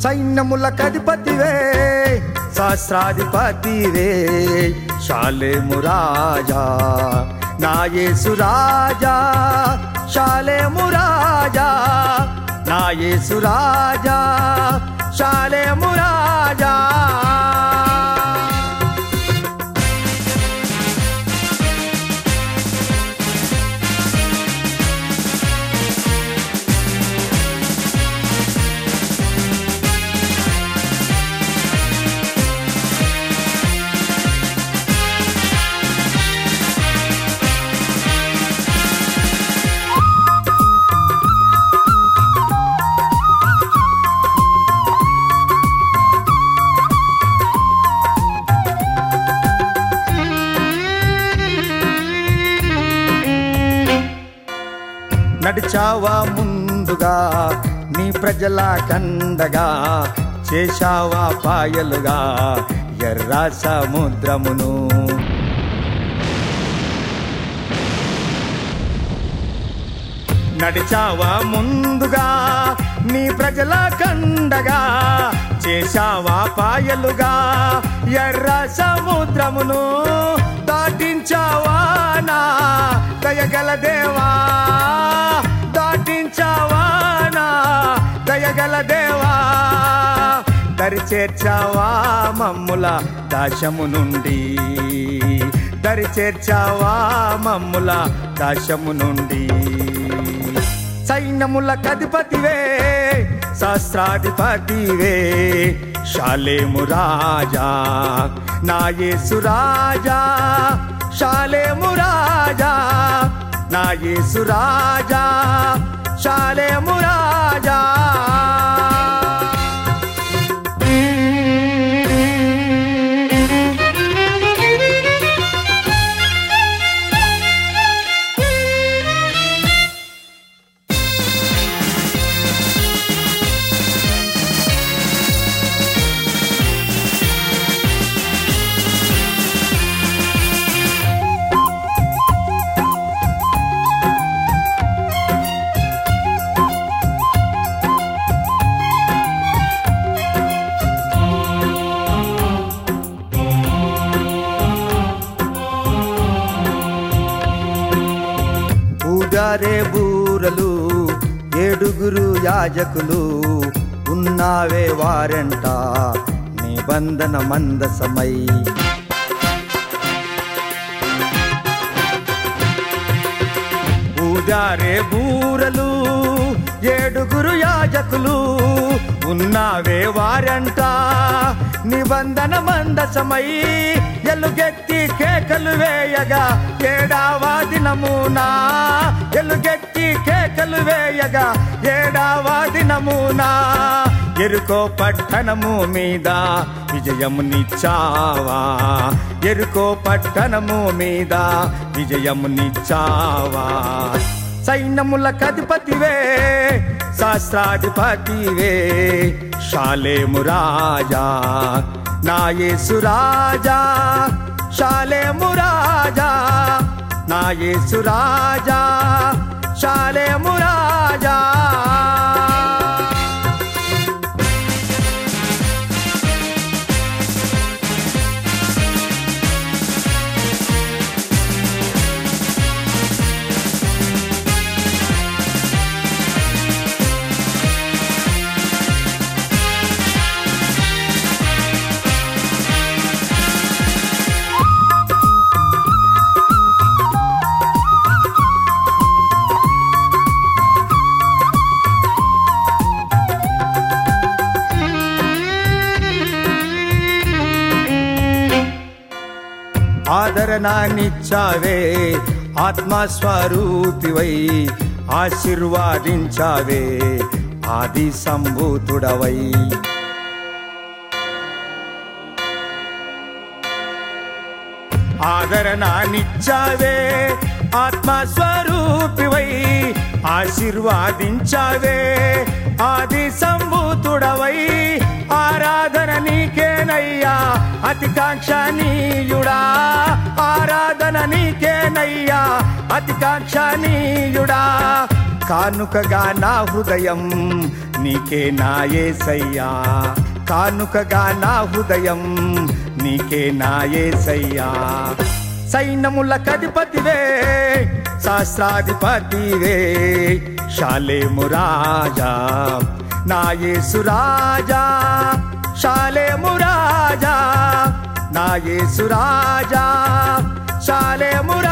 సైన్యముల కధిపతివే సహస్రాధిపతివే శాలేము రాజా నా యేసు రాజా శాలేము రాజా నా యేసు రాజా శాలేము రాజా నడిచావా ముందుగా నీ ప్రజల కండగా చేశావా పాయలుగా ఎర్ర సముద్రమును నడిచావా ముందుగా నీ ప్రజల కండగా చేశావా పాయలుగా ఎర్ర సముద్రమును దాటించావా నా దయగల దేవా దాటించావా నా దయగల దేవా దరి చేర్చావా మమ్ముల దాశము నుండి దరి చేర్చావా మమ్ముల దాశము నుండి సైన్యముల కధిపతివే సహస్రాధిపతివే శాలేము రాజా నా యేసు రాజా శాలేము రాజా నా యేసు రాజా శాలేము రాజా ఊదారే బూరలు ఏడుగురు యాజకులు ఉన్నావే వారంట నిబంధన మందసమై ఊదారే బూరలు ఏడుగురు యాజకులు ఉన్నావే వారంట నిబంధన మందసమై ఎలుగెత్తి కేకలు వేయగా ఏడావా దినమునా ఎలుగెత్తి కేకలు వేయగా ఏడావా దినమునా ఎరుకో పట్టణము మీద విజయమునిచ్చావా ఎరుకో పట్టణము మీద విజయమునిచ్చావా సైన్యముల కధిపతివే శాస్త్రాధిపతివే శాలేము రాజా నా యేసు రాజా శాలేము రాజా నా యేసు రాజా శాలేము రాజా ఆదరణనిచ్చావే ఆత్మస్వరూపివై ఆశీర్వాదించావే ఆది సంభూతుడవై ఆదరణనిచ్చావే ఆత్మస్వరూపివై ఆశీర్వాదించావే ఆది సంభూతుడవై ఆరాధన నీకేనయ్యా అతి కాంక్షణీయుడా ఆరాధన నీకేనయ్యా అతి కాంక్షణీయుడా కానుకగా నా హృదయం నీకే నా యేసయ్యా కానుకగా నా హృదయం నీకే నా యేసయ్యా సైన్యముల కధిపతివే శాస్త్రాధిపతివే శాలేము రాజా నా యేసు రాజా శాలేము రాజా నా యేసు రాజా శాలేము